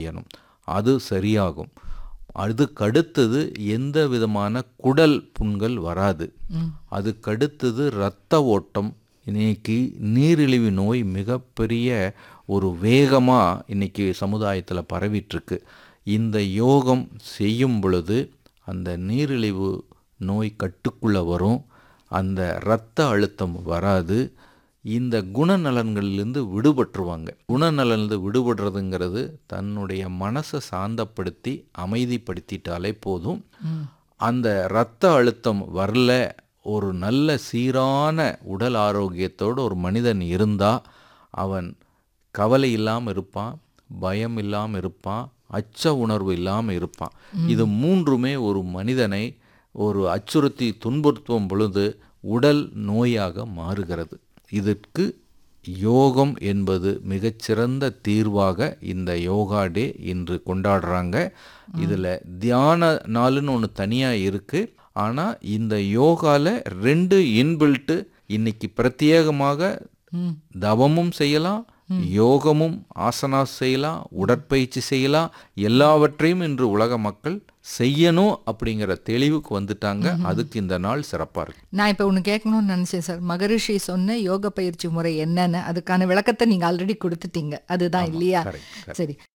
செய்யணும் அது சரியாகும் அதுக்கடுத்தது எந்த விதமான குடல் புண்கள் வராது அதுக்கடுத்தது இரத்த ஓட்டம் இன்னைக்கு நீரிழிவு நோய் மிகப்பெரிய ஒரு வேகமாக இன்னைக்கு சமுதாயத்தில் பரவிட்டுருக்கு இந்த யோகம் செய்யும் பொழுது அந்த நீரிழிவு நோய் கட்டுக்குள்ளே வரும் அந்த இரத்த அழுத்தம் வராது இந்த குணநலன்கள்லேருந்து விடுபட்டுருவாங்க குணநலன்லேருந்து விடுபடுறதுங்கிறது தன்னுடைய மனசை சாந்தப்படுத்தி அமைதிப்படுத்திட்டாலே போதும் அந்த இரத்த அழுத்தம் வரல ஒரு நல்ல சீரான உடல் ஆரோக்கியத்தோடு ஒரு மனிதன் இருந்தால் அவன் கவலை இல்லாமல் இருப்பான் பயம் இல்லாமல் இருப்பான் அச்ச உணர்வு இல்லாமல் இருப்பான் இது மூன்றுமே ஒரு மனிதனை ஒரு அச்சுறுத்தி துன்புறுத்தும் பொழுது உடல் நோயாக மாறுகிறது இதற்கு யோகம் என்பது மிகச்சிறந்த தீர்வாக இந்த யோகா டே இன்று கொண்டாடுறாங்க இதில் தியான நாளுன்னு ஒன்று தனியாக இருக்குது ஆனால் இந்த யோகாவில் ரெண்டு இன்பில்ட்டு இன்னைக்கு பிரத்யேகமாக தவமும் செய்யலாம் யோகமும் ஆசனா செய்யலாம் உடற்பயிற்சி செய்யலாம் எல்லாவற்றையும் இன்று உலக மக்கள் செய்யணும் அப்படிங்கிற தெளிவுக்கு வந்துட்டாங்க அதுக்கு இந்த நாள் சிறப்பாக இருக்கு நான் இப்போ ஒன்று கேட்கணும்னு நினச்சேன் சார் மகரிஷி சொன்ன யோக பயிற்சி முறை என்னன்னு அதுக்கான விளக்கத்தை நீங்கள் ஆல்ரெடி கொடுத்துட்டீங்க அதுதான் இல்லையா correct, சரி